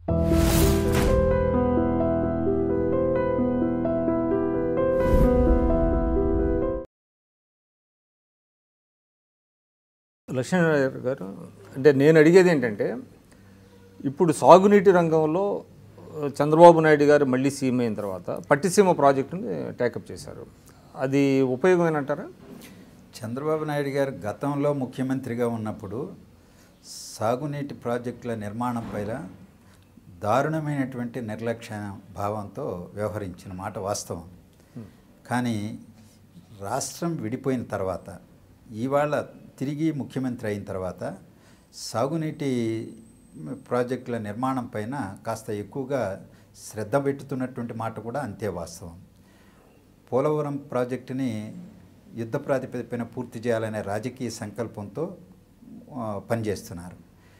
లక్ష్మీనారాయణ గారు అంటే నేను అడిగేది ఏంటంటే ఇప్పుడు సాగునీటి రంగంలో ఆ, చంద్రబాబు నాయుడు గారు మళ్ళీ సీఎం అయిన తర్వాత పట్టిసీమ ప్రాజెక్టుని టేకప్ చేశారు అది ఉపయోగమేనంటారా చంద్రబాబు నాయుడు గారు గతంలో ముఖ్యమంత్రిగా ఉన్నప్పుడు సాగునీటి ప్రాజెక్టుల నిర్మాణం పైన దారుణమైనటువంటి నిర్లక్ష్య భావంతో వ్యవహరించిన మాట వాస్తవం కానీ రాష్ట్రం విడిపోయిన తర్వాత ఇవాళ తిరిగి ముఖ్యమంత్రి అయిన తర్వాత సాగునీటి ప్రాజెక్టుల నిర్మాణం పైన కాస్త ఎక్కువగా శ్రద్ధ పెట్టుతున్నటువంటి మాట కూడా అంతే వాస్తవం పోలవరం ప్రాజెక్టుని యుద్ధ ప్రాతిపదికన పూర్తి చేయాలనే రాజకీయ సంకల్పంతో ఆ, పనిచేస్తున్నారు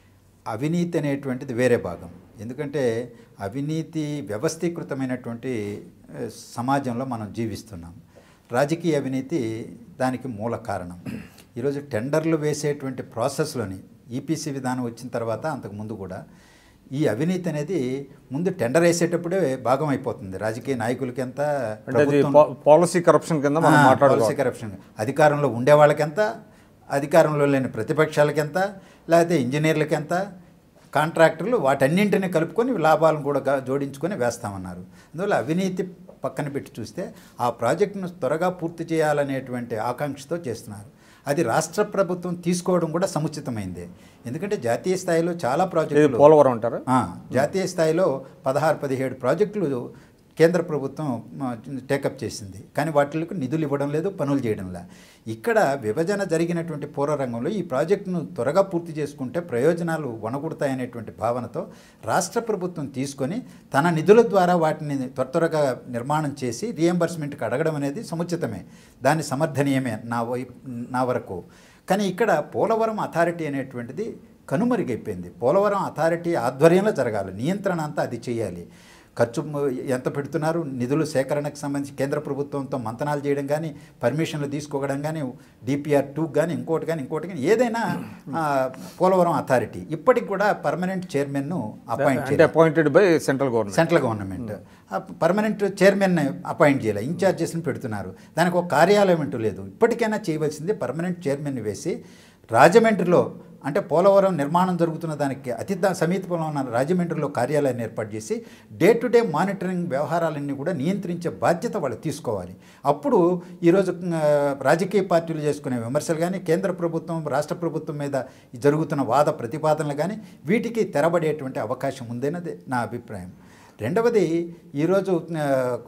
అవినీతి అనేటువంటిది వేరే భాగం ఎందుకంటే అవినీతి వ్యవస్థీకృతమైనటువంటి ఆ, సమాజంలో మనం జీవిస్తున్నాం రాజకీయ అవినీతి దానికి మూల కారణం ఈరోజు టెండర్లు వేసేటువంటి ప్రాసెస్లోని ఈపీసీ విధానం వచ్చిన తర్వాత అంతకు ముందు కూడా ఈ అవినీతి అనేది ముందు టెండర్ వేసేటప్పుడే భాగం అయిపోతుంది రాజకీయ నాయకులకి ఎంత అంటే అది పాలసీ కరప్షన్ కింద మనం మాట్లాడుకోవాలి పాలసీ కరప్షన్ అధికారంలో ఉండే వాళ్ళకెంత అధికారంలో లేని ప్రతిపక్షాలకి ఎంత లేకపోతే ఇంజనీర్లకి ఎంత కాంట్రాక్టర్లు వాటన్నింటినీ కలుపుకొని లాభాలను కూడా గా- జోడించుకొని వేస్తామన్నారు అందువల్ల అవినీతి పక్కన పెట్టి చూస్తే ఆ ప్రాజెక్టును త్వరగా పూర్తి చేయాలనేటువంటి ఆకాంక్షతో చేస్తున్నారు అది రాష్ట్ర ప్రభుత్వం తీసుకోవడం కూడా సముచితమైంది ఎందుకంటే జాతీయ స్థాయిలో చాలా ఇది ప్రాజెక్టులు పోలవరం అంటారా ఆ, జాతీయ స్థాయిలో పదహారు పదిహేడు ప్రాజెక్టులు కేంద్ర ప్రభుత్వం టేకప్ చేసింది కానీ వాటికి నిధులు ఇవ్వడం లేదు పనులు చేయడం లే ఇక్కడ విభజన జరిగినటువంటి పూర్వ రంగంలో ఈ ప్రాజెక్టును త్వరగా పూర్తి చేసుకుంటే ప్రయోజనాలు వనగొడతాయనేటువంటి భావనతో రాష్ట్ర ప్రభుత్వం తీసుకొని తన నిధుల ద్వారా వాటిని త్వర త్వరగా నిర్మాణం చేసి రియంబర్స్మెంట్కి అడగడం అనేది సముచితమే దాన్ని సమర్థనీయమే నా వై నా వరకు కానీ ఇక్కడ పోలవరం అథారిటీ అనేటువంటిది కనుమరుగైపోయింది పోలవరం అథారిటీ ఆధ్వర్యంలో జరగాలి నియంత్రణ అంతా అది చేయాలి ఖర్చు మ- ఎంత పెడుతున్నారు నిధుల సేకరణకు సంబంధించి కేంద్ర ప్రభుత్వంతో మంతనాలు చేయడం కానీ పర్మిషన్లు తీసుకోవడం కానీ డిపిఆర్ టూ కానీ ఇంకోటి కానీ ఇంకోటి కానీ ఏదైనా ఆ, పోలవరం అథారిటీ ఇప్పటికి కూడా పర్మనెంట్ చైర్మన్ను అపాయింట్ అంటే appointed by central government central government ఆ పర్మనెంట్ చైర్మన్ అపాయింట్ చేయాలి ఇన్ఛార్జెస్ని పెడుతున్నారు దానికి ఒక కార్యాలయం అంటూ లేదు ఇప్పటికైనా చేయవలసింది పర్మనెంట్ చైర్మన్ వేసి రాజమండ్రిలో అంటే పోలవరం నిర్మాణం జరుగుతున్న దానికి అతి దా- సమీపంలో ఉన్న రాజమండ్రిలో కార్యాలయాన్ని ఏర్పాటు చేసి డే టు డే మానిటరింగ్ వ్యవహారాలన్నీ కూడా నియంత్రించే బాధ్యత వాళ్ళు తీసుకోవాలి అప్పుడు ఈరోజు ఆ, రాజకీయ పార్టీలు చేసుకునే విమర్శలు కానీ కేంద్ర ప్రభుత్వం రాష్ట్ర ప్రభుత్వం మీద జరుగుతున్న వాద ప్రతిపాదనలు కానీ వీటికి తెరబడేటువంటి అవకాశం ఉందన్నది నా అభిప్రాయం రెండవది ఈరోజు ఆ,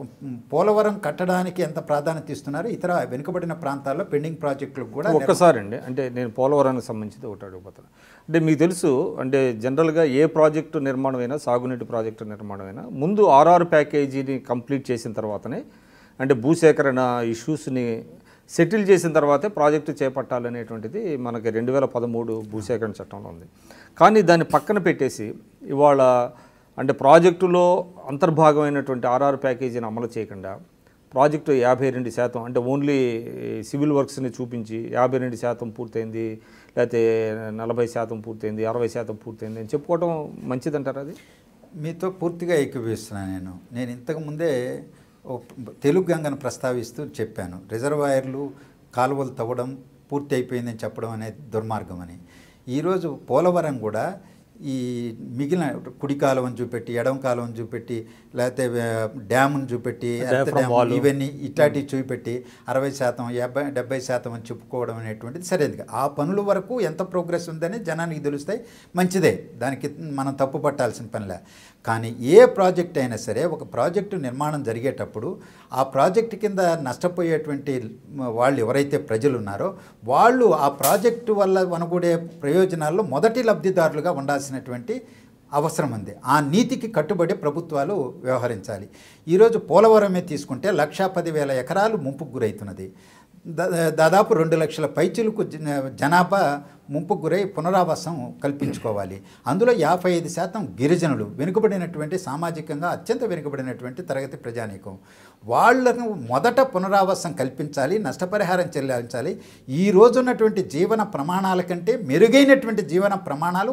పోలవరం కట్టడానికి ఎంత ప్రాధాన్యత ఇస్తున్నారు ఇతర వెనుకబడిన ప్రాంతాల్లో పెండింగ్ ప్రాజెక్టులకు కూడా ఒక్కసారి అండి అంటే నేను పోలవరానికి సంబంధించి ఒకటి అడుగుపోతాను అంటే మీకు తెలుసు అంటే జనరల్గా ఏ ప్రాజెక్టు నిర్మాణం అయినా సాగునీటి ప్రాజెక్టు నిర్మాణం అయినా ముందు ఆర్ఆర్ ప్యాకేజీని కంప్లీట్ చేసిన తర్వాతనే అంటే భూసేకరణ ఇష్యూస్ని సెటిల్ చేసిన తర్వాతే ప్రాజెక్టు చేపట్టాలనేటువంటిది మనకి రెండు వేల పదమూడు భూసేకరణ చట్టంలో ఉంది కానీ దాన్ని పక్కన పెట్టేసి ఇవాళ అంటే ప్రాజెక్టులో అంతర్భాగమైనటువంటి ఆర్ఆర్ ప్యాకేజీని అమలు చేయకుండా ప్రాజెక్టు యాభై రెండు శాతం అంటే ఓన్లీ సివిల్ వర్క్స్ని చూపించి యాభై రెండు శాతం పూర్తయింది లేకపోతే నలభై శాతం పూర్తయింది అరవై శాతం పూర్తయింది అని చెప్పుకోవడం మంచిదంటారా అది మీతో పూర్తిగా ఏకీభవిస్తున్నాను నేను నేను ఇంతకు ముందే ఓ తెలుగు గంగను ప్రస్తావిస్తూ చెప్పాను రిజర్వాయర్లు కాలువలు తవ్వడం పూర్తి అయిపోయిందని చెప్పడం అనేది దుర్మార్గం అని ఈరోజు పోలవరం కూడా ఈ మిగిలిన కుడి కాలువని చూపెట్టి ఎడమ కాలువని చూపెట్టి లేకపోతే డ్యామ్ని చూపెట్టి ఎర్త్ డ్యామ్ ఇవన్నీ ఇట్లాంటివి చూపెట్టి అరవై శాతం యాభై డెబ్బై శాతం అని చెప్పుకోవడం అనేటువంటిది సరైనది ఆ పనుల వరకు ఎంత ప్రోగ్రెస్ ఉందని జనానికి తెలుస్తాయి మంచిదే దానికి మనం తప్పు పట్టాల్సిన పనిలే కానీ ఏ ప్రాజెక్ట్ అయినా సరే ఒక ప్రాజెక్టు నిర్మాణం జరిగేటప్పుడు ఆ ప్రాజెక్టు కింద నష్టపోయేటువంటి వాళ్ళు ఎవరైతే ప్రజలు ఉన్నారో వాళ్ళు ఆ ప్రాజెక్టు వల్ల వనగూడే ప్రయోజనాల్లో మొదటి లబ్ధిదారులుగా ఉండాల్సినటువంటి అవసరం ఉంది ఆ నీతికి కట్టుబడి ప్రభుత్వాలు వ్యవహరించాలి ఈరోజు పోలవరమే తీసుకుంటే లక్షా పదివేల ఎకరాలు ముంపుకు గురవుతున్నది దా- దాదాపు రెండు లక్షల పైచిలకు జన- జనాభా ముంపుకు గురై పునరావాసం కల్పించుకోవాలి అందులో యాభై ఐదు శాతం గిరిజనులు వెనుకబడినటువంటి సామాజికంగా అత్యంత వెనుకబడినటువంటి తరగతి ప్రజానీకం వాళ్లను మొదట పునరావాసం కల్పించాలి నష్టపరిహారం చెల్లించాలి ఈ రోజున్నటువంటి జీవన ప్రమాణాల కంటే మెరుగైనటువంటి జీవన ప్రమాణాలు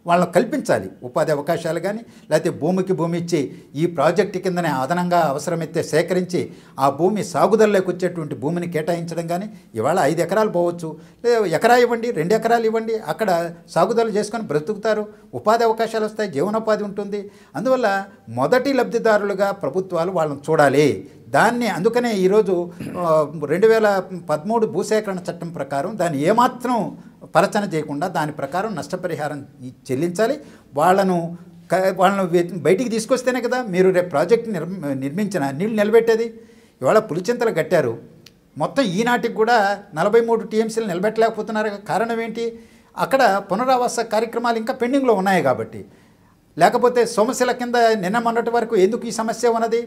వాళ్ళకు కల్పించాలి ఉపాధి అవకాశాలు కానీ లేకపోతే భూమికి భూమి ఇచ్చి ఈ ప్రాజెక్టు కిందనే అదనంగా అవసరమైతే సేకరించి ఆ భూమి సాగుదలలోకి వచ్చేటువంటి భూమిని కేటాయించడం కానీ ఇవాళ ఐదు ఎకరాలు పోవచ్చు లేదా ఎకరా ఇవ్వండి రెండు ఎకరాలు ఇవ్వండి అక్కడ సాగుదల చేసుకొని బ్రతుకుతారు ఉపాధి అవకాశాలు వస్తాయి జీవనోపాధి ఉంటుంది అందువల్ల మొదటి లబ్ధిదారులుగా ప్రభుత్వాలు వాళ్ళని చూడాలి దాన్ని అందుకనే ఈరోజు ఆ, రెండు వేల పదమూడు భూసేకరణ చట్టం ప్రకారం దాన్ని ఏమాత్రం పరచన చేయకుండా దాని ప్రకారం నష్టపరిహారం ఇ- చెల్లించాలి వాళ్ళను క- వాళ్ళను వే- బయటికి తీసుకొస్తేనే కదా మీరు రేపు ప్రాజెక్ట్ నిర్ నిర్మించిన నీళ్ళు నిలబెట్టేది ఇవాళ పులిచింతలు కట్టారు మొత్తం ఈనాటికి కూడా నలభై మూడు టీఎంసీలు నిలబెట్టలేకపోతున్నారు కారణం ఏంటి అక్కడ పునరావాస కార్యక్రమాలు ఇంకా పెండింగ్లో ఉన్నాయి కాబట్టి లేకపోతే సోమశిల కింద నిన్న మొన్నటి వరకు ఎందుకు ఈ సమస్య ఉన్నది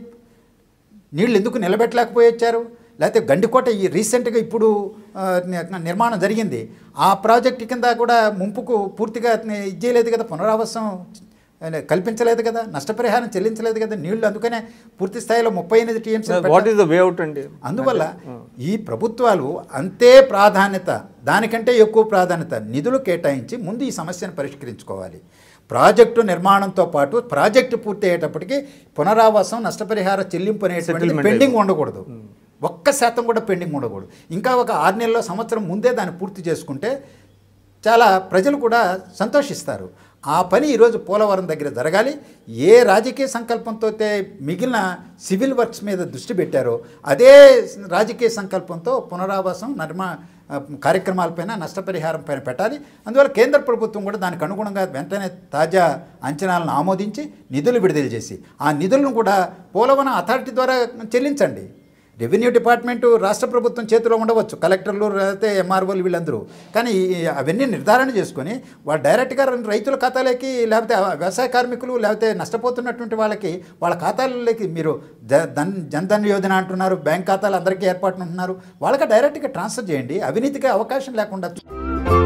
నీళ్ళు ఎందుకు నిలబెట్టలేకపోయొచ్చారు లేకపోతే గండికోట ఈ రీసెంట్గా ఇప్పుడు ఆ, ని- నిర్మాణం జరిగింది ఆ ప్రాజెక్ట్ కింద కూడా ముంపుకు పూర్తిగా ఇది చేయలేదు కదా పునరావాసం కల్పించలేదు కదా నష్టపరిహారం చెల్లించలేదు కదా నీళ్లు అందుకనే పూర్తి స్థాయిలో ముప్పై ఎనిమిది TMC what is the way out అండి అందువల్ల ఈ ప్రభుత్వాలు అంతే ప్రాధాన్యత దానికంటే ఎక్కువ ప్రాధాన్యత నిధులు కేటాయించి ముందు ఈ సమస్యను పరిష్కరించుకోవాలి ప్రాజెక్టు నిర్మాణంతో పాటు ప్రాజెక్టు పూర్తి అయ్యేటప్పటికి పునరావాసం నష్టపరిహార చెల్లింపు అనేటువంటి Settlement పెండింగ్ ఉండకూడదు ఒక్క శాతం కూడా పెండింగ్ ఉండకూడదు ఇంకా ఒక ఆరు నెలల సంవత్సరం ముందే దాన్ని పూర్తి చేసుకుంటే చాలా ప్రజలు కూడా సంతోషిస్తారు ఆ పని ఈరోజు పోలవరం దగ్గర జరగాలి ఏ రాజకీయ సంకల్పంతో అయితే మిగిలిన సివిల్ వర్క్స్ మీద దృష్టి పెట్టారో అదే రాజకీయ సంకల్పంతో పునరావాసం నిర్మా ఆ, కార్యక్రమాలపైన నష్టపరిహారం పైన పెట్టాలి అందువల్ల కేంద్ర ప్రభుత్వం కూడా దానికి అనుగుణంగా వెంటనే తాజా అంచనాలను ఆమోదించి నిధులు విడుదల చేసి ఆ నిధులను కూడా పోలవరం అథారిటీ ద్వారా చెల్లించండి రెవెన్యూ డిపార్ట్మెంటు రాష్ట్ర ప్రభుత్వం చేతిలో ఉండవచ్చు కలెక్టర్లు లేకపోతే ఎంఆర్ఓలు వీళ్ళందరూ కానీ ఈ- అవన్నీ నిర్ధారణ చేసుకొని వాళ్ళు డైరెక్ట్గా రైతుల ఖాతాలోకి లేకపోతే వ్యవసాయ కార్మికులు లేకపోతే నష్టపోతున్నటువంటి వాళ్ళకి వాళ్ళ ఖాతాలలోకి మీరు జ ధన్ జన్ధన్ యోజన అంటున్నారు బ్యాంక్ ఖాతాలు అందరికీ ఏర్పాటు ఉంటున్నారు వాళ్ళకి డైరెక్ట్గా ట్రాన్స్ఫర్ చేయండి అవినీతికి అవకాశం లేకుండా